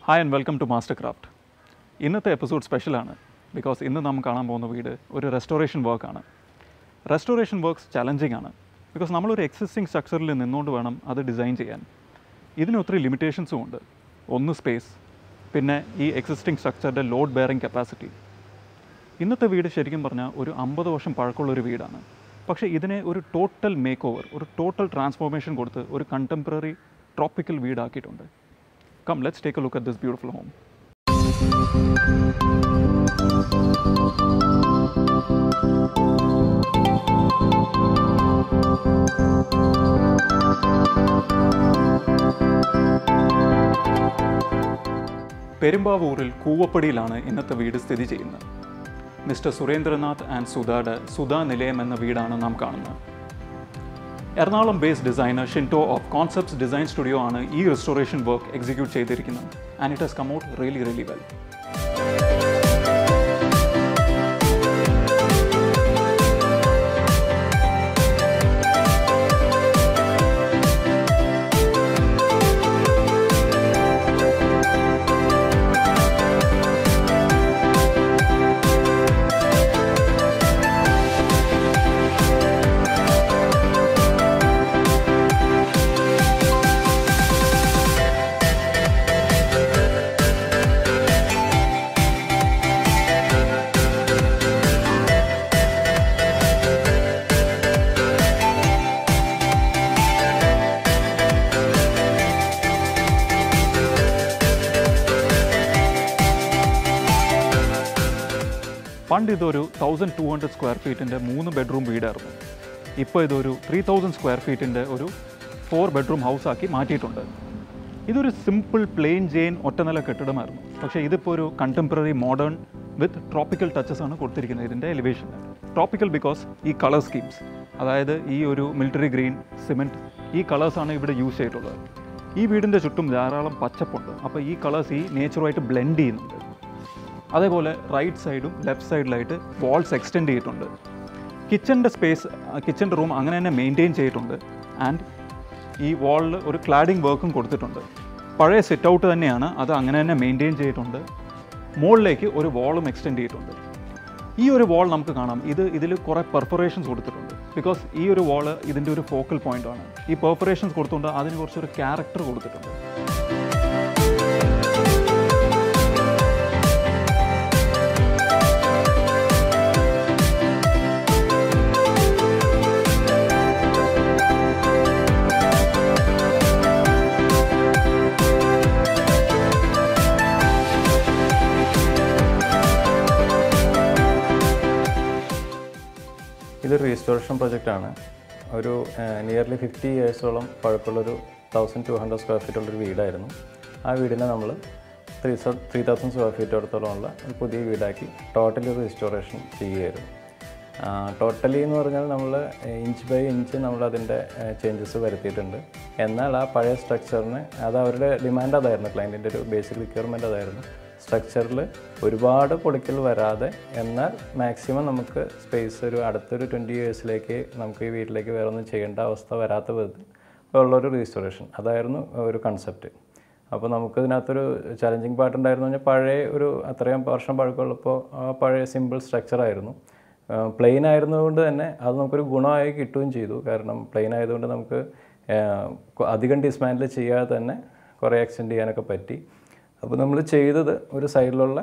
hi and welcome to master craft ഇന്നത്തെ episode സ്പെഷ്യലാണ് because ഇന്ന് നാം കാണാൻ പോകുന്ന വീട് ഒരു റെസ്റ്റോറേഷൻ വർക്കാണ് റെസ്റ്റോറേഷൻ വർക്ക്സ് ചലഞ്ചിങ് ആണ് ബിക്കോസ് നമ്മളൊരു എക്സിസ്റ്റിംഗ് സ്ട്രക്ചറിൽ നിന്നുകൊണ്ട് വേണം അത് ഡിസൈൻ ചെയ്യാൻ ഇതിന് ഒത്തിരി ലിമിറ്റേഷൻസും ഉണ്ട് ഒന്ന് സ്പേസ് പിന്നെ ഈ എക്സിസ്റ്റിംഗ് സ്ട്രക്ചറിൻ്റെ ലോഡ് ബെയറിംഗ് കപ്പാസിറ്റി ഇന്നത്തെ വീട് ശരിക്കും പറഞ്ഞാൽ ഒരു അമ്പത് വർഷം പഴക്കമുള്ള ഒരു വീടാണ് പക്ഷേ ഇതിനെ ഒരു ടോട്ടൽ മേക്ക് ഓവർ ഒരു ടോട്ടൽ ട്രാൻസ്ഫോർമേഷൻ കൊടുത്ത് ഒരു കണ്ടംപററി ട്രോപ്പിക്കൽ വീടാക്കിയിട്ടുണ്ട് come let's take a look at this beautiful home പെരുമ്പാവൂരിൽ കൂവപ്പടിയിലാണ് ഇന്നത്തെ വീട് സ്ഥിതി ചെയ്യുന്നത് മിസ്റ്റർ സുരേന്ദ്രനാഥ് ആൻഡ് സുധയുടെ സുധാ നിലയം എന്ന വീടാണ് നാം കാണുന്നത് Ernakulam based designer Shinto of concepts design studio ആണ് ഈ റെസ്റ്റോറേഷൻ വർക്ക് എക്സിക്യൂട്ട് ചെയ്തിരിക്കുന്നത് and it has come out really really well പണ്ട് ഇതൊരു തൗസൻഡ് ടു ഹൺഡ്രഡ് സ്ക്വയർ ഫീറ്റിൻ്റെ മൂന്ന് ബെഡ്റൂം വീടായിരുന്നു ഇപ്പോൾ ഇതൊരു ത്രീ തൗസൻഡ് സ്ക്വയർ ഫീറ്റിൻ്റെ ഒരു ഫോർ ബെഡ്റൂം ഹൗസാക്കി മാറ്റിയിട്ടുണ്ട് ഇതൊരു സിമ്പിൾ പ്ലെയിൻ ജെയിൻ ഒറ്റനില കെട്ടിടമായിരുന്നു പക്ഷേ ഇതിപ്പോൾ ഒരു contemporary modern with tropical touches ആണ് കൊടുത്തിരിക്കുന്നത് ഇതിൻ്റെ എലിവേഷൻ ട്രോപ്പിക്കൽ ബിക്കോസ് ഈ കളർ സ്കീംസ് അതായത് ഈ ഒരു മിലിറ്ററി ഗ്രീൻ സിമെൻറ്റ് ഈ കളേഴ്സാണ് ഇവിടെ യൂസ് ചെയ്തിട്ടുള്ളത് ഈ വീടിൻ്റെ ചുറ്റും ധാരാളം പച്ചപ്പുണ്ട് അപ്പോൾ ഈ കളേഴ്സ് ഈ നേച്ചറുമായിട്ട് ബ്ലെൻഡ് ചെയ്യുന്നുണ്ട് അതേപോലെ റൈറ്റ് സൈഡും ലെഫ്റ്റ് സൈഡിലായിട്ട് വാൾസ് എക്സ്റ്റെൻഡ് ചെയ്തിട്ടുണ്ട് കിച്ചൻ്റെ സ്പേസ് കിച്ചൻ്റെ റൂം അങ്ങനെ തന്നെ മെയിൻറ്റെയിൻ ചെയ്തിട്ടുണ്ട് ആൻഡ് ഈ വാളിൽ ഒരു ക്ലാഡിംഗ് വർക്കും കൊടുത്തിട്ടുണ്ട് പഴയ സിറ്റ് ഔട്ട് തന്നെയാണ് അത് അങ്ങനെ തന്നെ മെയിൻറ്റെയിൻ ചെയ്തിട്ടുണ്ട് മുകളിലേക്ക് ഒരു വാളും എക്സ്റ്റെൻഡ് ചെയ്തിട്ടുണ്ട് ഈ ഒരു വാൾ നമുക്ക് കാണാം ഇത് ഇതിൽ കുറേ പെർഫറേഷൻസ് കൊടുത്തിട്ടുണ്ട് ബിക്കോസ് ഈ ഒരു വാള് ഇതിൻ്റെ ഒരു ഫോക്കൽ പോയിൻ്റ് ആണ് ഈ പെർഫറേഷൻസ് കൊടുത്തുകൊണ്ട് അതിന് കുറച്ചൊരു ക്യാരക്ടർ കൊടുത്തിട്ടുണ്ട് ഇതൊരു റീസ്റ്റോറേഷൻ പ്രൊജക്റ്റാണ് ഒരു നിയർലി ഫിഫ്റ്റി ഇയേഴ്സോളം പഴക്കമുള്ളൊരു thousand two hundred square feet ഉള്ളൊരു വീടായിരുന്നു ആ വീടിനെ നമ്മൾ ത്രീ ത്രീ തൗസൻഡ് സ്ക്വയർ ഫീറ്റോടത്തോളം ഉള്ള ഒരു പുതിയ വീടാക്കി ടോട്ടലി റീസ്റ്റോറേഷൻ ചെയ്യുകയായിരുന്നു ടോട്ടലി എന്ന് പറഞ്ഞാൽ നമ്മൾ ഇഞ്ച് ബൈ ഇഞ്ച് നമ്മൾ അതിൻ്റെ ചേഞ്ചസ് വരുത്തിയിട്ടുണ്ട് എന്നാൽ ആ പഴയ സ്ട്രക്ചറിന് അത് അവരുടെ ഡിമാൻഡ് അതായിരുന്നു ക്ലയൻറ്റിൻ്റെ ഒരു ബേസിക് റിക്വയർമെൻറ്റ് അതായിരുന്നു സ്ട്രക്ചറിൽ ഒരുപാട് പൊളിക്കൽ വരാതെ എന്നാൽ മാക്സിമം നമുക്ക് സ്പേസ് ഒരു അടുത്തൊരു ട്വൻറ്റി ഇയേഴ്സിലേക്ക് നമുക്ക് ഈ വീട്ടിലേക്ക് വേറെ ഒന്നും ചെയ്യേണ്ട അവസ്ഥ വരാത്ത വിധത്തിൽ ഉള്ളൊരു റീസ്റ്റോറേഷൻ അതായിരുന്നു ഒരു കൺസെപ്റ്റ് അപ്പോൾ നമുക്ക് ഇതിനകത്തൊരു ചലഞ്ചിങ് പാർട്ട് ഉണ്ടായിരുന്നു പറഞ്ഞാൽ പഴയ ഒരു അത്രയും വർഷം പഴക്കമുള്ളപ്പോൾ ആ പഴയ സിമ്പിൾ സ്ട്രക്ചറായിരുന്നു പ്ലെയിൻ ആയിരുന്നതുകൊണ്ട് തന്നെ അത് നമുക്കൊരു ഗുണമായി കിട്ടുകയും ചെയ്തു കാരണം പ്ലെയിൻ ആയതുകൊണ്ട് നമുക്ക് അധികം ഡിസ്മാൻഡിൽ ചെയ്യാതെ തന്നെ കുറേ എക്സ്റ്റെൻഡ് ചെയ്യാനൊക്കെ പറ്റി അപ്പോൾ നമ്മൾ ചെയ്തത് ഒരു സൈഡിലുള്ള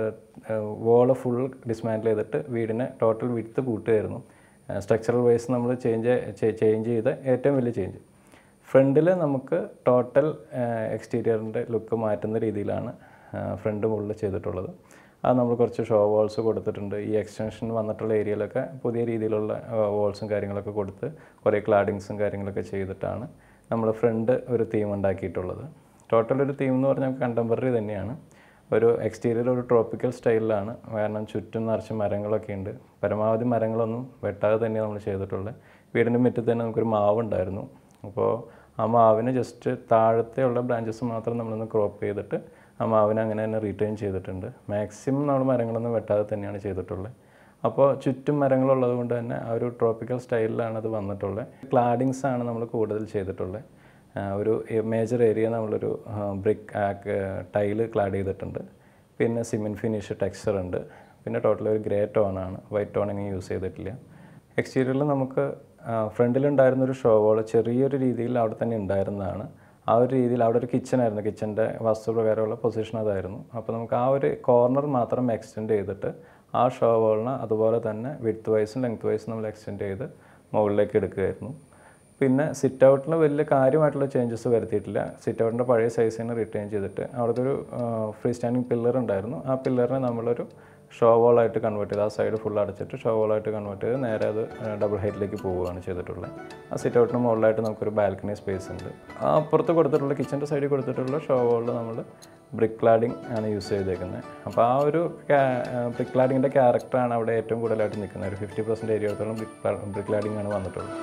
വോള് ഫുൾ ഡിസ്മാൻഡിൽ ചെയ്തിട്ട് വീടിനെ ടോട്ടൽ വിട്ട് കൂട്ടുകയായിരുന്നു സ്ട്രക്ചറൽ വൈസ് നമ്മൾ ചേഞ്ച് ചേഞ്ച് ചെയ്ത ഏറ്റവും വലിയ ചേഞ്ച് ഫ്രണ്ടിൽ നമുക്ക് ടോട്ടൽ എക്സ്റ്റീരിയറിൻ്റെ ലുക്ക് മാറ്റുന്ന രീതിയിലാണ് ഫ്രണ്ട് മുകളിൽ ചെയ്തിട്ടുള്ളത് അത് നമ്മൾ കുറച്ച് ഷോ വാൾസ് കൊടുത്തിട്ടുണ്ട് ഈ എക്സ്റ്റൻഷൻ വന്നിട്ടുള്ള ഏരിയയിലൊക്കെ പുതിയ രീതിയിലുള്ള വാൾസും കാര്യങ്ങളൊക്കെ കൊടുത്ത് കുറേ ക്ലാഡിങ്സും കാര്യങ്ങളൊക്കെ ചെയ്തിട്ടാണ് നമ്മൾ ഫ്രണ്ട് ഒരു തീം ഉണ്ടാക്കിയിട്ടുള്ളത് ടോട്ടൽ ഒരു തീം എന്ന് പറഞ്ഞാൽ കണ്ടംപററി തന്നെയാണ് ഒരു എക്സ്റ്റീരിയർ ഒരു ട്രോപ്പിക്കൽ സ്റ്റൈലിലാണ് കാരണം ചുറ്റും നിറച്ച് മരങ്ങളൊക്കെ ഉണ്ട് പരമാവധി മരങ്ങളൊന്നും വെട്ടാതെ തന്നെ നമ്മൾ ചെയ്തിട്ടുള്ളത് വീടിൻ്റെ മുറ്റത്ത് തന്നെ നമുക്കൊരു മാവ് ഉണ്ടായിരുന്നു അപ്പോൾ ആ മാവിന് ജസ്റ്റ് താഴത്തെ ഉള്ള ബ്രാഞ്ചസ് മാത്രം നമ്മളൊന്ന് ക്രോപ്പ് ചെയ്തിട്ട് ആ മാവിനെ അങ്ങനെ തന്നെ റീറ്റെയിൻ ചെയ്തിട്ടുണ്ട് മാക്സിമം നമ്മൾ മരങ്ങളൊന്നും വെട്ടാതെ തന്നെയാണ് ചെയ്തിട്ടുള്ളത് അപ്പോൾ ചുറ്റും മരങ്ങളുള്ളത് കൊണ്ട് തന്നെ ആ ഒരു ട്രോപ്പിക്കൽ സ്റ്റൈലിലാണ് അത് വന്നിട്ടുള്ളത് ക്ലാഡിങ്സ് ആണ് നമ്മൾ കൂടുതൽ ചെയ്തിട്ടുള്ളത് ആ, ഒരു മേജർ ഏരിയ നമ്മളൊരു ബ്രിക്ക് ടൈല് ക്ലാഡ് ചെയ്തിട്ടുണ്ട് പിന്നെ സിമെൻറ്റ് ഫിനിഷ് ടെക്സ്ചർ ഉണ്ട് പിന്നെ ടോട്ടൽ ഒരു ഗ്രേ ടോൺ ആണ് വൈറ്റ് ടോൺ എങ്ങനെ യൂസ് ചെയ്തിട്ടില്ല എക്സ്റ്റീരിയറിൽ നമുക്ക് ഫ്രണ്ടിലുണ്ടായിരുന്ന ഒരു ഷോ വാൾ ചെറിയൊരു രീതിയിൽ അവിടെ തന്നെ ഉണ്ടായിരുന്നതാണ് ആ ഒരു രീതിയിൽ അവിടെ ഒരു കിച്ചൺ ആയിരുന്നു കിച്ചൻ്റെ വാസ്തുപ്രകാരമുള്ള പൊസിഷൻ അതായിരുന്നു അപ്പോൾ നമുക്ക് ആ ഒരു കോർണർ മാത്രം എക്സ്റ്റെൻഡ് ചെയ്തിട്ട് ആ ഷോ വാളിനെ അതുപോലെ തന്നെ വിഡ്ത്ത് വൈസും ലെങ്ത് വൈസും നമ്മൾ എക്സ്റ്റെൻഡ് ചെയ്ത് മുകളിലേക്ക് എടുക്കുകയായിരുന്നു പിന്നെ സിറ്റ് ഔട്ടിൽ വലിയ കാര്യമായിട്ടുള്ള ചേഞ്ചസ് വരുത്തിയിട്ടില്ല സിറ്റ് ഔട്ടിൻ്റെ പഴയ സൈസ് തന്നെ റിട്ടേൺ ചെയ്തിട്ട് അവിടുത്തെ ഒരു ഫ്രീ സ്റ്റാൻഡിങ് പില്ലർ ഉണ്ടായിരുന്നു ആ പില്ലറിനെ നമ്മളൊരു ഷോ വാളായിട്ട് കൺവേർട്ട് ചെയ്ത് ആ സൈഡ് ഫുൾ അടച്ചിട്ട് ഷോ വാളായിട്ട് കൺവേർട്ട് ചെയ്ത് നേരെ അത് ഡബിൾ ഹൈറ്റിലേക്ക് പോവുകയാണ് ചെയ്തിട്ടുള്ളത് ആ സിറ്റ് ഔട്ടിന് മുകളിലായിട്ട് നമുക്കൊരു ബാൽക്കണി സ്പേസ് ഉണ്ട് ആ അപ്പുറത്ത് കൊടുത്തിട്ടുള്ള കിച്ചൻ്റെ സൈഡിൽ കൊടുത്തിട്ടുള്ള ഷോ വാളിൽ നമ്മൾ ബ്രിക്ക് ക്ലാഡിങ് ആണ് യൂസ് ചെയ്തേക്കുന്നത് അപ്പോൾ ആ ഒരു ബ്രിക്ക് ക്ലാഡിങ്ങിൻ്റെ ക്യാരക്ടറാണ് അവിടെ ഏറ്റവും കൂടുതലായിട്ട് നിൽക്കുന്നത് ഒരു ഫിഫ്റ്റി പെർസെൻറ്റ് ഏരിയത്തോളം ബ്രിക്ക് ബ്രിക്ക് ക്ലാഡിംഗ് ആണ് വന്നിട്ടുള്ളത്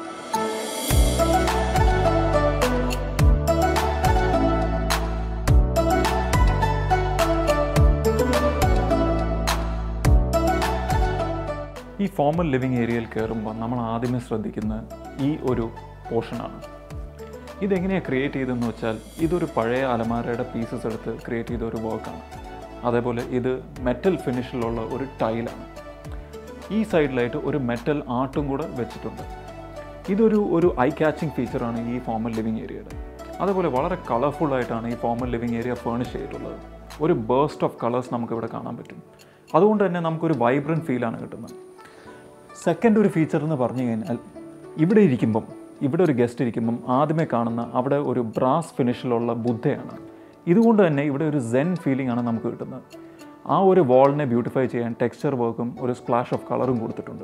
ഈ ഫോമൽ ലിവിങ് ഏരിയയിൽ കയറുമ്പോൾ നമ്മൾ ആദ്യമേ ശ്രദ്ധിക്കുന്ന ഈ ഒരു പോർഷനാണ് ഇതെങ്ങനെയാണ് ക്രിയേറ്റ് ചെയ്തതെന്ന് വെച്ചാൽ ഇതൊരു പഴയ അലമാരയുടെ പീസസ് എടുത്ത് ക്രിയേറ്റ് ചെയ്ത ഒരു വർക്കാണ് അതേപോലെ ഇത് മെറ്റൽ ഫിനിഷിലുള്ള ഒരു ടൈലാണ് ഈ സൈഡിലായിട്ട് ഒരു മെറ്റൽ ആർട്ടും കൂടെ വെച്ചിട്ടുണ്ട് ഇതൊരു ഒരു ഐ ക്യാച്ചിങ് ഫീച്ചറാണ് ഈ ഫോമൽ ലിവിങ് ഏരിയയുടെ അതേപോലെ വളരെ കളർഫുൾ ആയിട്ടാണ് ഈ ഫോമൽ ലിവിങ് ഏരിയ ഫേണിഷ് ചെയ്തിട്ടുള്ളത് ഒരു ബേസ്റ്റ് ഓഫ് കളേഴ്സ് നമുക്കിവിടെ കാണാൻ പറ്റും അതുകൊണ്ട് തന്നെ നമുക്കൊരു വൈബ്രൻറ്റ് ഫീലാണ് കിട്ടുന്നത് സെക്കൻഡ് ഒരു ഫീച്ചർ എന്ന് പറഞ്ഞു കഴിഞ്ഞാൽ ഇവിടെ ഇരിക്കുമ്പം ഇവിടെ ഒരു ഗസ്റ്റ് ഇരിക്കുമ്പം ആദ്യമേ കാണുന്ന അവിടെ ഒരു ബ്രാസ് ഫിനിഷിലുള്ള ബുദ്ധയാണ് ഇതുകൊണ്ട് തന്നെ ഇവിടെ ഒരു സെൻ ഫീലിംഗ് ആണ് നമുക്ക് കിട്ടുന്നത് ആ ഒരു വാളിനെ ബ്യൂട്ടിഫൈ ചെയ്യാൻ ടെക്സ്ചർ വർക്കും ഒരു സ്പ്ലാഷ് ഓഫ് കളറും കൊടുത്തിട്ടുണ്ട്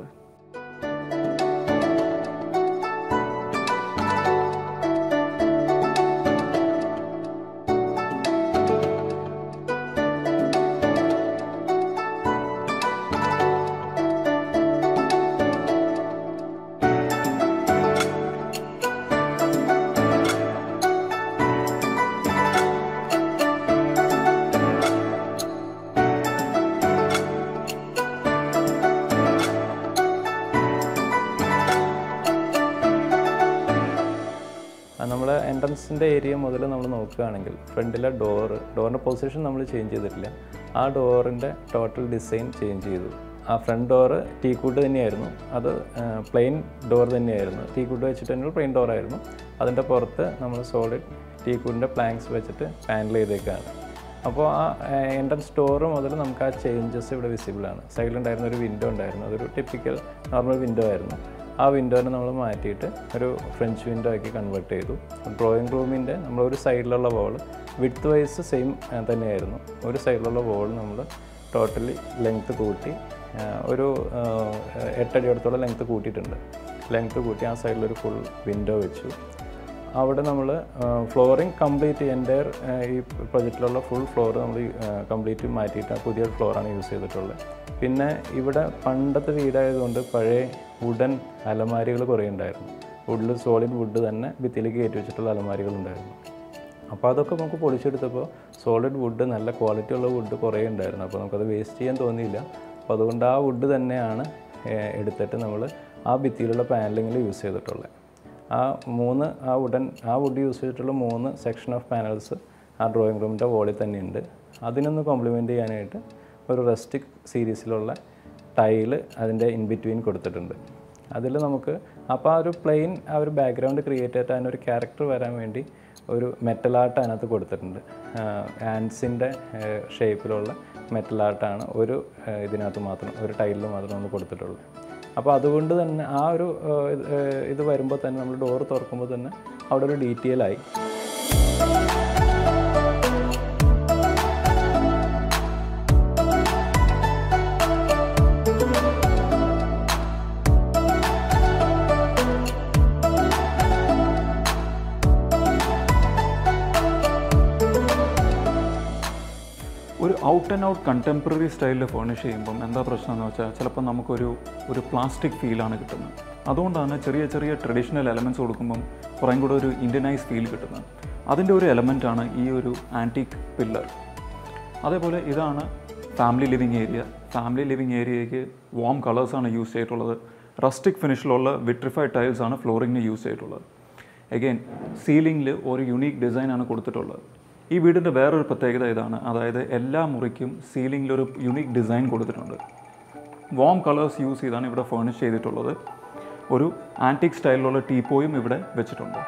നമ്മൾ എൻട്രൻസിൻ്റെ ഏരിയ മുതൽ നമ്മൾ നോക്കുകയാണെങ്കിൽ ഫ്രണ്ടിലെ ഡോറ് ഡോറിൻ്റെ പൊസിഷൻ നമ്മൾ ചേഞ്ച് ചെയ്തിട്ടില്ല ആ ഡോറിൻ്റെ ടോട്ടൽ ഡിസൈൻ ചേഞ്ച് ചെയ്തു ആ ഫ്രണ്ട് ഡോറ് ടീ കൂട്ട് തന്നെയായിരുന്നു അത് പ്ലെയിൻ ഡോർ തന്നെയായിരുന്നു ടീ കൂട്ട് വെച്ചിട്ട് തന്നെ പ്ലെയിൻ ഡോറായിരുന്നു അതിൻ്റെ പുറത്ത് നമ്മൾ സോളിഡ് ടീ കൂട്ടിൻ്റെ പ്ലാങ്ക്സ് വെച്ചിട്ട് പാനൽ ചെയ്തേക്കാണ് അപ്പോൾ ആ എൻട്രൻസ് ഡോറ് മുതൽ നമുക്ക് ആ ചേഞ്ചസ് ഇവിടെ വിസിബിൾ ആണ് സൈഡിലുണ്ടായിരുന്ന ഒരു വിൻഡോ ഉണ്ടായിരുന്നു അതൊരു ടിപ്പിക്കൽ നോർമൽ വിൻഡോ ആയിരുന്നു ആ വിൻഡോനെ നമ്മൾ മാറ്റിയിട്ട് ഒരു ഫ്രഞ്ച് വിൻഡോ ആക്കി കൺവേർട്ട് ചെയ്തു ഡ്രോയിങ് റൂമിൻ്റെ നമ്മളൊരു സൈഡിലുള്ള വോൾ വിഡ്ത്ത് വൈസ് സെയിം തന്നെയായിരുന്നു ഒരു സൈഡിലുള്ള വോൾ നമ്മൾ ടോട്ടലി ലെങ്ത്ത് കൂട്ടി ആ, ഒരു ആ, എട്ടടിയോടത്തോളം ലെങ്ത്ത് കൂട്ടിയിട്ടുണ്ട് ലെങ്ത്ത് കൂട്ടി ആ സൈഡിലൊരു ഫുൾ വിൻഡോ വെച്ചു അവിടെ നമ്മൾ ഫ്ലോറിങ് കംപ്ലീറ്റ് എൻ്റെ ഈ പ്രൊജക്റ്റിലുള്ള ഫുൾ ഫ്ലോർ നമ്മൾ കംപ്ലീറ്റ് മാറ്റിയിട്ട് ആ പുതിയൊരു ഫ്ലോറാണ് യൂസ് ചെയ്തിട്ടുള്ളത് പിന്നെ ഇവിടെ പണ്ടത്തെ വീടായതുകൊണ്ട് പഴയ വുഡൻ അലമാരികൾ കുറേ ഉണ്ടായിരുന്നു വുഡിൽ സോളിഡ് വുഡ് തന്നെ ഭിത്തിയിലേക്ക് കയറ്റി വെച്ചിട്ടുള്ള അലമാരികൾ ഉണ്ടായിരുന്നു അപ്പോൾ അതൊക്കെ നമുക്ക് പൊളിച്ചെടുത്തപ്പോൾ സോളിഡ് വുഡ് നല്ല ക്വാളിറ്റി ഉള്ള വുഡ് കുറേ ഉണ്ടായിരുന്നു അപ്പോൾ നമുക്കത് വേസ്റ്റ് ചെയ്യാൻ തോന്നിയില്ല അപ്പോൾ അതുകൊണ്ട് ആ വുഡ് തന്നെയാണ് ഏഹ്, എടുത്തിട്ട് നമ്മൾ ആ ഭിത്തിയിലുള്ള പാനലിങ്ങിൽ യൂസ് ചെയ്തിട്ടുള്ളത് ആ മൂന്ന് ആ വുഡൻ ആ വുഡ് യൂസ് ചെയ്തിട്ടുള്ള മൂന്ന് സെക്ഷൻ ഓഫ് പാനൽസ് ആ ഡ്രോയിങ് റൂമിൻ്റെ വോളിൽ തന്നെയുണ്ട് അതിനൊന്ന് കോംപ്ലിമെൻറ്റ് ചെയ്യാനായിട്ട് ഒരു റെസ്റ്റിക് സീരീസിലുള്ള ടൈല് അതിൻ്റെ ഇൻ ബിറ്റ്വീൻ കൊടുത്തിട്ടുണ്ട് അതിൽ നമുക്ക് അപ്പോൾ ആ ഒരു പ്ലെയിൻ ആ ഒരു ബാക്ക്ഗ്രൗണ്ട് ക്രിയേറ്റ് ചെയ്തിട്ട് അതിനൊരു ക്യാരക്ടർ വരാൻ വേണ്ടി ഒരു മെറ്റൽ ആർട്ട് അതിനകത്ത് കൊടുത്തിട്ടുണ്ട് ആൻസിൻ്റെ ഷേപ്പിലുള്ള മെറ്റൽ ആർട്ടാണ് ഒരു ആ, ഇതിനകത്ത് മാത്രം ഒരു ടൈലിൽ മാത്രം നമ്മൾ കൊടുത്തിട്ടുള്ളത് അപ്പോൾ അതുകൊണ്ട് തന്നെ ആ ഒരു ആ, ഇത്, ആ, ഇത് വരുമ്പോൾ തന്നെ നമ്മൾ ഡോർ തുറക്കുമ്പോൾ തന്നെ അവിടെ ഒരു ഡീറ്റെയിൽ ആയി ഒരു ഔട്ട് ആൻഡ് ഔട്ട് കണ്ടംപററി സ്റ്റൈലിൽ ഫേണിഷ് ചെയ്യുമ്പം എന്താ പ്രശ്നം എന്ന് വെച്ചാൽ ചിലപ്പോൾ നമുക്കൊരു ഒരു പ്ലാസ്റ്റിക് ഫീലാണ് കിട്ടുന്നത് അതുകൊണ്ടാണ് ചെറിയ ചെറിയ ട്രഡീഷണൽ എലമെൻറ്റ്സ് കൊടുക്കുമ്പം കുറേ കൂടെ ഒരു ഇന്ത്യനൈസ് ഫീൽ കിട്ടുന്നത് അതിൻ്റെ ഒരു എലമെൻ്റാണ് ഈ ഒരു ആൻറ്റിക് പില്ലർ അതേപോലെ ഇതാണ് family living area family living ഏരിയയ്ക്ക് വാം കളേഴ്സാണ് യൂസ് ചെയ്തിട്ടുള്ളത് റസ്റ്റിക് ഫിനിഷിലുള്ള വിട്രിഫൈഡ് ടൈൽസ് ആണ് ഫ്ലോറിങ്ങിന് യൂസ് ചെയ്തിട്ടുള്ളത് എഗെയിൻ സീലിംഗിൽ ഒരു യുണീക്ക് ഡിസൈനാണ് കൊടുത്തിട്ടുള്ളത് ഈ വീടിൻ്റെ വേറൊരു പ്രത്യേകത ഇതാണ് അതായത് എല്ലാ മുറിക്കും സീലിംഗിൽ ഒരു യുണീക്ക് ഡിസൈൻ കൊടുത്തിട്ടുണ്ട് വാം കളേഴ്സ് യൂസ് ചെയ്താണ് ഇവിടെ ഫേണിഷ് ചെയ്തിട്ടുള്ളത് ഒരു ആൻറ്റിക് സ്റ്റൈലിലുള്ള ടീപ്പോയും ഇവിടെ വെച്ചിട്ടുണ്ട്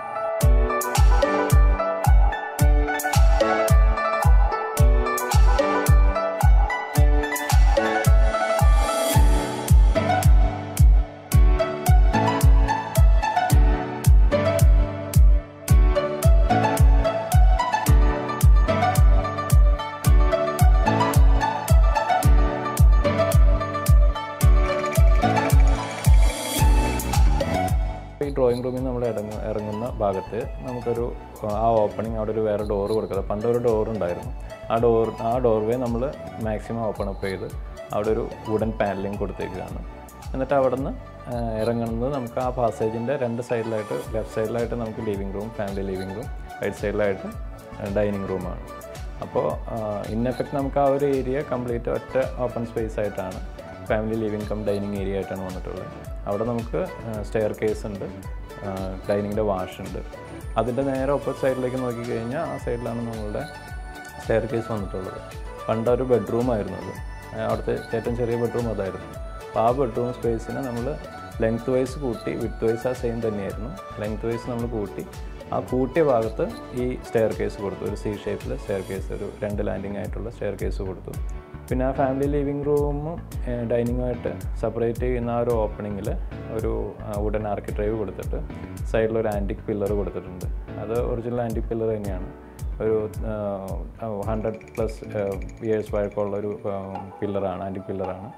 ഈ ഡ്രോയിങ് റൂമിൽ നമ്മൾ ഇറങ്ങ ഇറങ്ങുന്ന ഭാഗത്ത് നമുക്കൊരു ആ ഓപ്പണിങ് അവിടെ ഒരു വേറെ ഡോർ കൊടുക്കുക പണ്ട് ഒരു ഡോർ ഉണ്ടായിരുന്നു ആ ഡോർ ആ ഡോർവേ നമ്മൾ മാക്സിമം ഓപ്പൺ അപ്പ് ചെയ്ത് അവിടെ ഒരു വുഡൻ പാനലിങ് കൊടുത്തേക്കുകയാണ് എന്നിട്ട് അവിടെ നിന്ന് ഇറങ്ങുന്നത് നമുക്ക് ആ പാസേജിൻ്റെ രണ്ട് സൈഡിലായിട്ട് ലെഫ്റ്റ് സൈഡിലായിട്ട് നമുക്ക് living room family living room right സൈഡിലായിട്ട് ഡൈനിങ് റൂമാണ് അപ്പോൾ ഇൻ എഫക്റ്റ് നമുക്ക് ആ ഒരു ഏരിയ കംപ്ലീറ്റ് ഒറ്റ ഓപ്പൺ സ്പേസ് ആയിട്ടാണ് family living cum dining area ആയിട്ടാണ് വന്നിട്ടുള്ളത് അവിടെ നമുക്ക് സ്റ്റെയർ കേസ് ഉണ്ട് ഡൈനിങ്ങിൻ്റെ വാഷ് ഉണ്ട് അതിൻ്റെ നേരെ ഓപ്പോസിറ്റ് സൈഡിലേക്ക് നോക്കിക്കഴിഞ്ഞാൽ ആ സൈഡിലാണ് നമ്മളുടെ സ്റ്റെയർ കേസ് വന്നിട്ടുള്ളത് പണ്ട് ഒരു ബെഡ്റൂം ആയിരുന്നു അത് ആ, അവിടുത്തെ ഏറ്റവും ചെറിയ ബെഡ്റൂം അതായിരുന്നു അപ്പോൾ ആ ബെഡ്റൂം സ്പേസിനെ നമ്മൾ ലെങ്ത് വൈസ് കൂട്ടി വിത്ത് വൈസ് ആ സെയിം തന്നെയായിരുന്നു ലെങ്ത് വൈസ് നമ്മൾ കൂട്ടി ആ കൂട്ടിയ ഭാഗത്ത് ഈ സ്റ്റെയർ കേസ് കൊടുത്തു ഒരു സി ഷേപ്പിൽ സ്റ്റെയർ കേസ് ഒരു രണ്ട് ലാൻഡിങ് ആയിട്ടുള്ള സ്റ്റെയർ കേസ് കൊടുത്തു പിന്നെ ആ ഫാമിലി ലിവിങ് റൂമും ഡൈനിങ്ങുമായിട്ട് സെപ്പറേറ്റ് ചെയ്യുന്ന ആ ഒരു ഓപ്പണിങ്ങിൽ ഒരു വുഡൻ ആർക്കി ഡ്രൈവ് കൊടുത്തിട്ട് സൈഡിൽ ഒരു ആൻറ്റിക് പില്ലർ കൊടുത്തിട്ടുണ്ട് അത് ഒറിജിനൽ ആൻറ്റിക് പില്ലർ തന്നെയാണ് ഒരു ഹൺഡ്രഡ് പ്ലസ് ഇയേഴ്സ് പഴക്കമുള്ള ഒരു പില്ലറാണ് ആൻറ്റിക് പില്ലറാണ്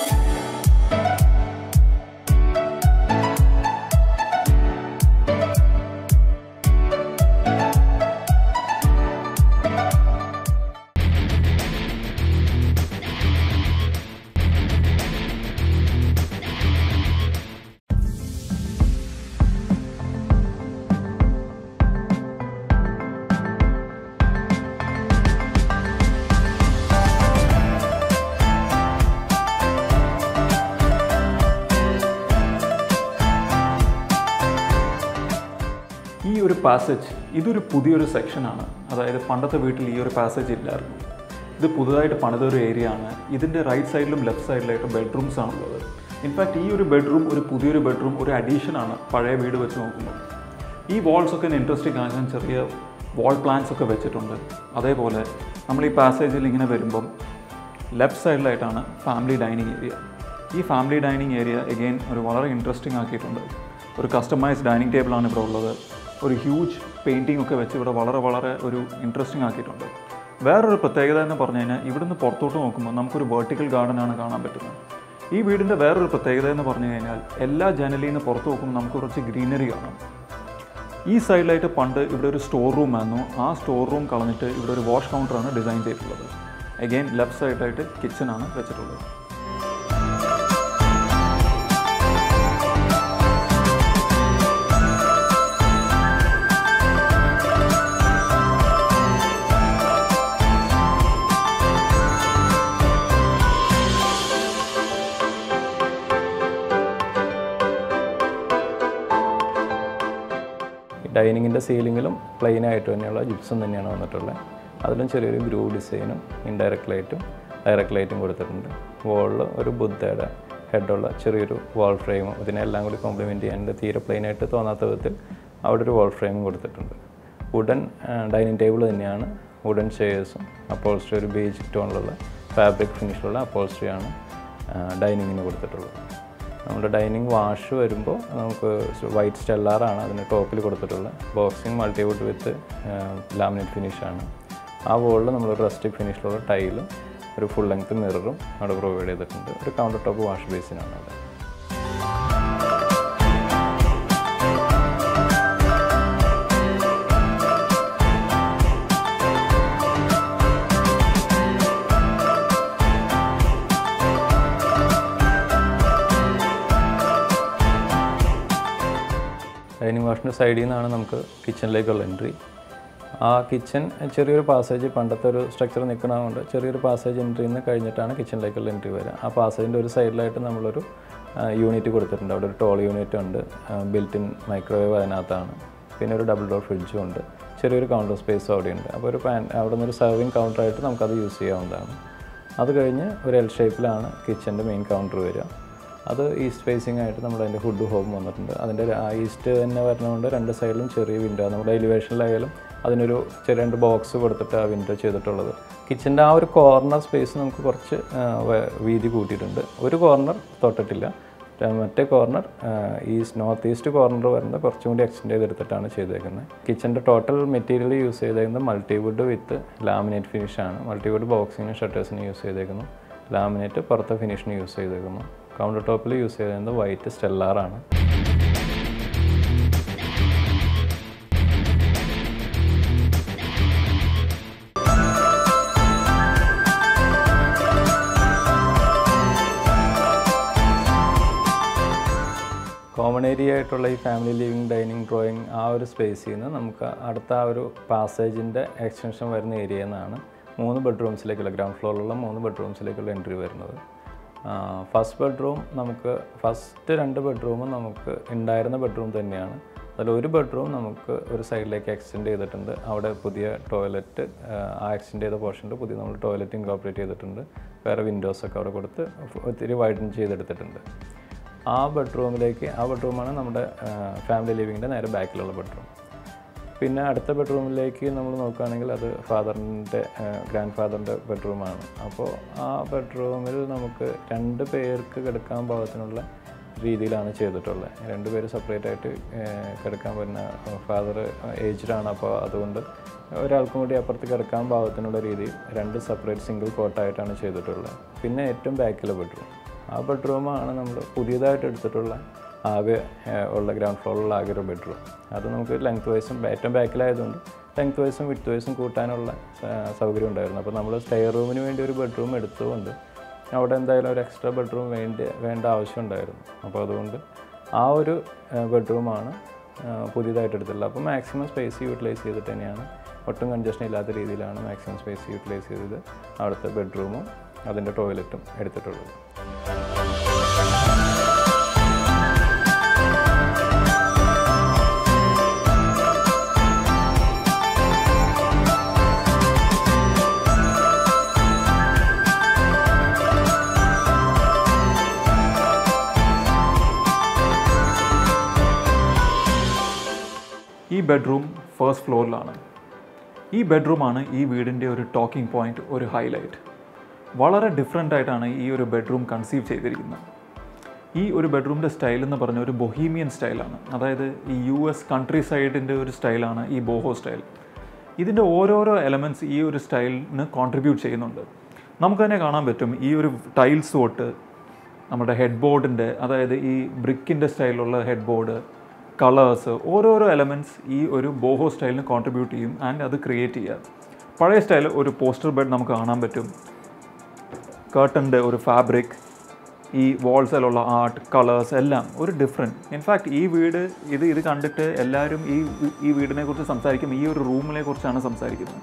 ഈ ഒരു പാസേജ് ഇതൊരു പുതിയൊരു സെക്ഷനാണ് അതായത് പണ്ടത്തെ വീട്ടിൽ ഈ ഒരു പാസേജ് ഇല്ലായിരുന്നു ഇത് പുതുതായിട്ട് പണിത ഒരു ഏരിയ ആണ് ഇതിൻ്റെ റൈറ്റ് സൈഡിലും ലെഫ്റ്റ് സൈഡിലായിട്ട് ബെഡ്റൂംസ് ആണുള്ളത് ഇൻഫാക്റ്റ് ഈ ഒരു ബെഡ്റൂം ഒരു പുതിയൊരു ബെഡ്റൂം ഒരു അഡീഷനാണ് പഴയ വീട് വെച്ച് നോക്കുമ്പോൾ ഈ വാൾസ് ഒക്കെ ഇൻട്രസ്റ്റിംഗ് ആകാൻ ചെറിയ വാൾ പ്ലാൻസ് ഒക്കെ വെച്ചിട്ടുണ്ട് അതേപോലെ നമ്മൾ ഈ പാസേജിൽ ഇങ്ങനെ വരുമ്പം ലെഫ്റ്റ് സൈഡിലായിട്ടാണ് ഫാമിലി ഡൈനിങ് ഏരിയ ഈ ഫാമിലി ഡൈനിങ് ഏരിയ എഗെയിൻ ഒരു വളരെ ഇൻട്രസ്റ്റിംഗ് ആക്കിയിട്ടുണ്ട് ഒരു കസ്റ്റമൈസ് ഡൈനിങ് ടേബിളാണ് ഇവിടെ ഉള്ളത് ഒരു ഹ്യൂജ് പെയിൻറ്റിംഗ് ഒക്കെ വെച്ച് ഇവിടെ വളരെ വളരെ ഒരു ഇൻട്രസ്റ്റിംഗ് ആക്കിയിട്ടുണ്ട് വേറൊരു പ്രത്യേകത എന്ന് പറഞ്ഞു കഴിഞ്ഞാൽ ഇവിടുന്ന് പുറത്തോട്ട് നോക്കുമ്പോൾ നമുക്കൊരു വെർട്ടിക്കൽ ഗാർഡനാണ് കാണാൻ പറ്റുന്നത് ഈ വീടിൻ്റെ വേറൊരു പ്രത്യേകത എന്ന് പറഞ്ഞു കഴിഞ്ഞാൽ എല്ലാ ജനലിൽ നിന്ന് പുറത്ത് നോക്കുമ്പോൾ നമുക്ക് കുറച്ച് ഗ്രീനറി കാണാം ഈ സൈഡിലായിട്ട് പണ്ട് ഇവിടെ ഒരു സ്റ്റോർ റൂം ആയിരുന്നു ആ സ്റ്റോർ റൂം കളഞ്ഞിട്ട് ഇവിടെ ഒരു വാഷ് കൗണ്ടറാണ് ഡിസൈൻ ചെയ്തിട്ടുള്ളത് അഗെയിൻ ലെഫ്റ്റ് സൈഡിലായിട്ട് കിച്ചണാണ് വെച്ചിട്ടുള്ളത് ഈ ഡൈനിങ്ങിൻ്റെ സീലിങ്ങിലും പ്ലെയിൻ ആയിട്ട് തന്നെയുള്ള ജിപ്സം തന്നെയാണ് വന്നിട്ടുള്ളത് അതിലും ചെറിയൊരു ഗ്രൂ ഡിസൈനും ഇൻഡയറക്റ്റ് ലൈറ്റും ഡയറക്റ്റ് ലൈറ്റും കൊടുത്തിട്ടുണ്ട് വോളിൽ ഒരു ബുദ്ധയുടെ ഹെഡുള്ള ചെറിയൊരു വാൾ ഫ്രെയിമും ഇതിനെല്ലാം കൂടി കോംപ്ലിമെൻറ്റ് ചെയ്യാൻ തീരെ പ്ലെയിൻ ആയിട്ട് തോന്നാത്ത വിധത്തിൽ അവിടെ ഒരു വാൾ ഫ്രെയിമും കൊടുത്തിട്ടുണ്ട് വുഡൻ ഡൈനിങ് ടേബിൾ തന്നെയാണ് വുഡൻ ചെയേഴ്സും അപ്പോൾസ്ട്രി ഒരു ബേജ് ടോണിലുള്ള ഫാബ്രിക് ഫിനിഷിലുള്ള അപ്പോൾസ്ട്രിയാണ് ഡൈനിങ്ങിന് കൊടുത്തിട്ടുള്ളത് നമ്മുടെ ഡൈനിങ് വാഷ് വരുമ്പോൾ നമുക്ക് വൈറ്റ് സ്റ്റെല്ലാറാണ് അതിന് ടോപ്പിൽ കൊടുത്തിട്ടുള്ളത് ബോക്സിങ് മൾട്ടിവുഡ് വിത്ത് ലാമിനേറ്റ് ഫിനിഷാണ് ആ വോളിൽ നമ്മൾ റസ്റ്റിക് ഫിനിഷിലുള്ള ടൈലും ഒരു ഫുൾ ലെങ്ത് മിററും അവിടെ പ്രൊവൈഡ് ചെയ്തിട്ടുണ്ട് ഒരു കൗണ്ടർ ടോപ്പ് വാഷ് ബേസിനാണ് അവിടെ ഡൈനിങ് വാഷിൻ്റെ സൈഡിൽ നിന്നാണ് നമുക്ക് കിച്ചണിലേക്കുള്ള എൻട്രി ആ കിച്ചൺ ചെറിയൊരു പാസേജ് പണ്ടത്തെ ഒരു സ്ട്രക്ചർ നിൽക്കണതുകൊണ്ട് ചെറിയൊരു പാസേജ് എൻട്രിയിൽ നിന്ന് കഴിഞ്ഞിട്ടാണ് കിച്ചണിലേക്കുള്ള എൻട്രി വരിക ആ പാസേജിൻ്റെ ഒരു സൈഡിലായിട്ട് നമ്മളൊരു യൂണിറ്റ് കൊടുത്തിട്ടുണ്ട് അവിടെ ഒരു ടോൾ യൂണിറ്റ് ഉണ്ട് ബിൽറ്റ് ഇൻ മൈക്രോവേവ് അതിനകത്താണ് പിന്നെ ഒരു ഡബിൾ ഡോർ ഫ്രിഡ്ജും ഉണ്ട് ചെറിയൊരു കൗണ്ടർ സ്പേസും അവിടെ ഉണ്ട് അപ്പോൾ ഒരു പാൻ അവിടെ നിന്ന് ഒരു സർവിങ് കൗണ്ടറായിട്ട് നമുക്കത് യൂസ് ചെയ്യാവുന്നതാണ് അത് കഴിഞ്ഞ് ഒരു എൽ ഷേപ്പിലാണ് കിച്ചൻ്റെ മെയിൻ കൗണ്ടർ വരിക അത് ഈസ്റ്റ് ഫേസിംഗ് ആയിട്ട് നമ്മുടെ അതിൻ്റെ ഫുഡ് ഹോം വന്നിട്ടുണ്ട് അതിൻ്റെ ആ ഈസ്റ്റ് തന്നെ വരുന്നതുകൊണ്ട് രണ്ട് സൈഡിലും ചെറിയ വിൻഡോ നമ്മുടെ എലിവേഷനിലായാലും അതിനൊരു ചെറിയ രണ്ട് ബോക്സ് കൊടുത്തിട്ട് ആ വിൻഡോ ചെയ്തിട്ടുള്ളത് കിച്ചൻ്റെ ആ ഒരു കോർണർ സ്പേസ് നമുക്ക് കുറച്ച് ആ, വ- വീതി കൂട്ടിയിട്ടുണ്ട് ഒരു കോർണർ തൊട്ടിട്ടില്ല ര- മറ്റേ corner east north east corner വരുന്നത് കുറച്ചും കൂടി എക്സ്റ്റെൻഡ് ചെയ്തെടുത്തിട്ടാണ് ചെയ്തേക്കുന്നത് കിച്ചൻ്റെ ടോട്ടൽ മെറ്റീരിയൽ യൂസ് ചെയ്തേക്കുന്നത് മൾട്ടിവുഡ് വിത്ത് ലാമിനേറ്റ് ഫിനിഷാണ് മൾട്ടിവുഡ് ബോക്സിനും ഷട്ടേഴ്സിനും യൂസ് ചെയ്തേക്കുന്നു ലാമിനേറ്റ് പുറത്തെ ഫിനിഷിന് യൂസ് ചെയ്തേക്കുന്നു കൗണ്ടർ ടോപ്പിൽ യൂസ് ചെയ്തത് വൈറ്റ് സ്റ്റെല്ലാറാണ് കോമൺ ഏരിയ ആയിട്ടുള്ള ഈ ഫാമിലി ലിവിങ് ഡൈനിങ് ഡ്രോയിങ് ആ ഒരു സ്പേസിൽ നിന്ന് നമുക്ക് അടുത്ത ആ ഒരു പാസേജിൻ്റെ എക്സ്റ്റൻഷൻ വരുന്ന ഏരിയയിൽ നിന്നാണ് മൂന്ന് ബെഡ്റൂംസിലേക്കുള്ള ഗ്രൗണ്ട് ഫ്ലോറിലുള്ള മൂന്ന് ബെഡ്റൂംസിലേക്കുള്ള എൻട്രി വരുന്നത് ഫസ്റ്റ് ബെഡ്റൂം നമുക്ക് ഫസ്റ്റ് രണ്ട് ബെഡ്റൂമും നമുക്ക് ഉണ്ടായിരുന്ന ബെഡ്റൂം തന്നെയാണ് അതിൽ ഒരു ബെഡ്റൂം നമുക്ക് ഒരു സൈഡിലേക്ക് എക്സ്റ്റെൻഡ് ചെയ്തിട്ടുണ്ട് അവിടെ പുതിയ ടോയ്ലറ്റ് ആ എക്സ്റ്റെൻഡ് ചെയ്ത പോർഷനിൽ പുതിയ നമ്മൾ ടോയ്ലറ്റ് ഇൻകോപ്പറേറ്റ് ചെയ്തിട്ടുണ്ട് വേറെ വിൻഡോസൊക്കെ അവിടെ കൊടുത്ത് ഒത്തിരി വൈഡൻ ചെയ്തെടുത്തിട്ടുണ്ട് ആ ബെഡ്റൂമിലേക്ക് ആ ബെഡ്റൂമാണ് നമ്മുടെ ഫാമിലി ലിവിങ്ങിൻ്റെ നേരെ ബാക്കിലുള്ള ബെഡ്റൂം പിന്നെ അടുത്ത ബെഡ്റൂമിലേക്ക് നമ്മൾ നോക്കുകയാണെങ്കിൽ അത് ഫാദറിൻ്റെ ഗ്രാൻഡ് ഫാദറിൻ്റെ ബെഡ്റൂമാണ് അപ്പോൾ ആ ബെഡ്റൂമിൽ നമുക്ക് രണ്ട് പേർക്ക് കിടക്കാൻ പാകത്തിനുള്ള രീതിയിലാണ് ചെയ്തിട്ടുള്ളത് രണ്ട് പേര് സെപ്പറേറ്റ് ആയിട്ട് ഏഹ്, കിടക്കാൻ പറ്റുന്ന ഫാദർ ഏജ്ഡാണ് അപ്പോൾ അതുകൊണ്ട് ഒരാൾക്കും കൂടി അപ്പുറത്ത് കിടക്കാൻ പാകത്തിനുള്ള രീതിയിൽ രണ്ട് സെപ്പറേറ്റ് സിംഗിൾ കോട്ടായിട്ടാണ് ചെയ്തിട്ടുള്ളത് പിന്നെ ഏറ്റവും ബാക്കിലെ ബെഡ്റൂം ആ ബെഡ്റൂമാണ് നമ്മൾ പുതിയതായിട്ട് എടുത്തിട്ടുള്ള ആകെ ഏഹ്, ഉള്ള ഗ്രൗണ്ട് ഫ്ലോറിലുള്ള ആകെ ഒരു ബെഡ്റൂം അത് നമുക്ക് ലെങ്ത് വൈസും ഏറ്റവും ബാക്കിലായതുകൊണ്ട് ലെങ്ത് വൈസും വിത്ത് വൈസും കൂട്ടാനുള്ള ഏഹ്, സൗകര്യം ഉണ്ടായിരുന്നു അപ്പോൾ നമ്മൾ സ്റ്റേ റൂമിന് വേണ്ടി ഒരു ബെഡ്റൂം എടുത്തുകൊണ്ട് അവിടെ എന്തായാലും ഒരു എക്സ്ട്രാ ബെഡ്റൂം വേണ്ടി വേണ്ട ആവശ്യം ഉണ്ടായിരുന്നു അപ്പോൾ അതുകൊണ്ട് ആ ഒരു ബെഡ്റൂമാണ് പുതിയതായിട്ട് എടുത്തിട്ടുള്ളത് അപ്പോൾ മാക്സിമം സ്പേസ് യൂട്ടിലൈസ് ചെയ്തിട്ട് തന്നെയാണ് ഒട്ടും കൺജഷൻ ഇല്ലാത്ത രീതിയിലാണ് മാക്സിമം സ്പേസ് യൂട്ടിലൈസ് ചെയ്തത് അവിടുത്തെ ബെഡ്റൂമും അതിൻ്റെ ടോയ്ലറ്റും എടുത്തിട്ടുള്ളത് ഈ ബെഡ്റൂം ഫസ്റ്റ് ഫ്ലോറിലാണ് ഈ ബെഡ്റൂമാണ് ഈ വീടിൻ്റെ ഒരു ടോക്കിംഗ് പോയിന്റ് ഒരു ഹൈലൈറ്റ് വളരെ ഡിഫറെൻ്റ് ആയിട്ടാണ് ഈ ഒരു ബെഡ്റൂം കൺസീവ് ചെയ്തിരിക്കുന്നത് ഈ ഒരു ബെഡ്റൂമിൻ്റെ സ്റ്റൈൽ എന്ന് പറഞ്ഞ ഒരു ബൊഹീമിയൻ സ്റ്റൈലാണ് അതായത് ഈ യു എസ് കൺട്രി സൈഡിൻ്റെ ഒരു സ്റ്റൈലാണ് ഈ ബോഹോ സ്റ്റൈൽ ഇതിൻ്റെ ഓരോരോ എലമെൻറ്റ്സ് ഈ ഒരു സ്റ്റൈലിന് കോൺട്രിബ്യൂട്ട് ചെയ്യുന്നുണ്ട് നമുക്ക് തന്നെ കാണാൻ പറ്റും ഈ ഒരു ടൈൽസ് തൊട്ട് നമ്മുടെ ഹെഡ് ബോർഡിൻ്റെ അതായത് ഈ ബ്രിക്കിൻ്റെ സ്റ്റൈലുള്ള ഹെഡ് ബോർഡ് കളേഴ്സ് ഓരോരോ എലമെൻറ്റ്സ് ഈ ഒരു ബോഹോ സ്റ്റൈലിന് കോൺട്രിബ്യൂട്ട് ചെയ്യും ആൻഡ് അത് ക്രിയേറ്റ് ചെയ്യുക പഴയ സ്റ്റൈൽ ഒരു പോസ്റ്റർ ബെഡ് നമുക്ക് കാണാൻ പറ്റും കേർട്ടൻ്റെ ഒരു ഫാബ്രിക് ഈ വാൾസിലുള്ള ആർട്ട് കളേഴ്സ് എല്ലാം ഒരു ഡിഫറെൻറ്റ് ഇൻഫാക്ട് ഈ വീട് ഇത് ഇത് കണ്ടിട്ട് എല്ലാവരും ഈ ഈ വീടിനെ കുറിച്ച് സംസാരിക്കും ഈ ഒരു റൂമിനെ കുറിച്ചാണ് സംസാരിക്കുന്നത്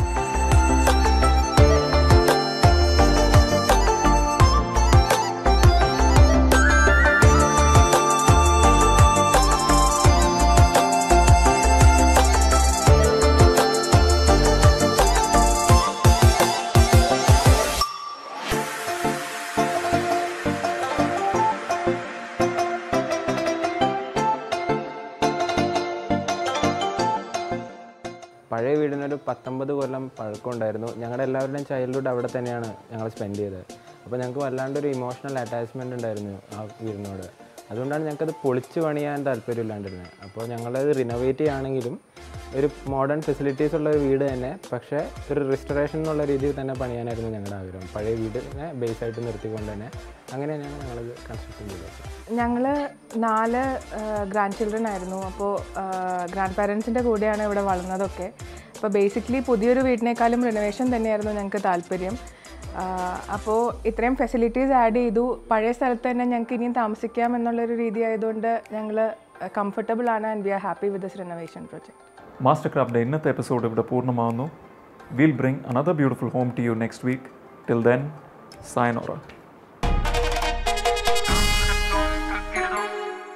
പഴയ വീടിനൊരു പത്തൊമ്പത് കൊല്ലം പഴക്കമുണ്ടായിരുന്നു ഞങ്ങളുടെ എല്ലാവരുടെയും ചൈൽഡ്ഹുഡ് അവിടെ തന്നെയാണ് ഞങ്ങൾ സ്പെൻഡ് ചെയ്തത് അപ്പോൾ ഞങ്ങൾക്ക് വല്ലാണ്ടൊരു ഇമോഷണൽ അറ്റാച്ച്മെൻ്റ് ഉണ്ടായിരുന്നു ആ വീടിനോട് അതുകൊണ്ടാണ് ഞങ്ങൾക്കത് പൊളിച്ച് പണിയാൻ താല്പര്യമില്ലാണ്ടിരുന്നത് അപ്പോൾ ഞങ്ങളത് റിനോവേറ്റ് ചെയ്യുകയാണെങ്കിലും ഒരു മോഡേൺ ഫെസിലിറ്റീസ് ഉള്ള ഒരു വീട് തന്നെ പക്ഷേ ഒരു റിസ്റ്റോറേഷൻ എന്നുള്ള രീതിയിൽ തന്നെ പണിയാനായിരുന്നു ഞങ്ങളുടെ ആഗ്രഹം പഴയ വീടിനെ ബേസ് ആയിട്ട് നിർത്തിക്കൊണ്ട് തന്നെ അങ്ങനെ തന്നെയാണ് ഞങ്ങളത് കൺസ്ട്രക്ഷൻ ചെയ്തത് ഞങ്ങൾ നാല് ഗ്രാൻഡ് ചിൽഡ്രൻ ആയിരുന്നു അപ്പോൾ ഗ്രാൻഡ് പാരൻസിൻ്റെ കൂടെയാണ് ഇവിടെ വളർന്നതൊക്കെ അപ്പോൾ ബേസിക്കലി പുതിയൊരു വീടിനേക്കാളും റിനോവേഷൻ തന്നെയായിരുന്നു ഞങ്ങൾക്ക് താല്പര്യം അപ്പോൾ ഇത്രയും ഫെസിലിറ്റീസ് ആഡ് ചെയ്തു പഴയ സ്ഥലത്ത് തന്നെ ഞങ്ങൾക്ക് ഇനിയും താമസിക്കാം എന്നുള്ളൊരു രീതി ആയതുകൊണ്ട് ഞങ്ങൾ കംഫർട്ടബിൾ ആണ് and we are happy with this renovation project master ക്രാഫ്റ്റിൻ്റെ ഇന്നത്തെ എപ്പിസോഡ് ഇവിടെ പൂർണ്ണമാകുന്നു will bring another beautiful home to you next week till then സൈനോറ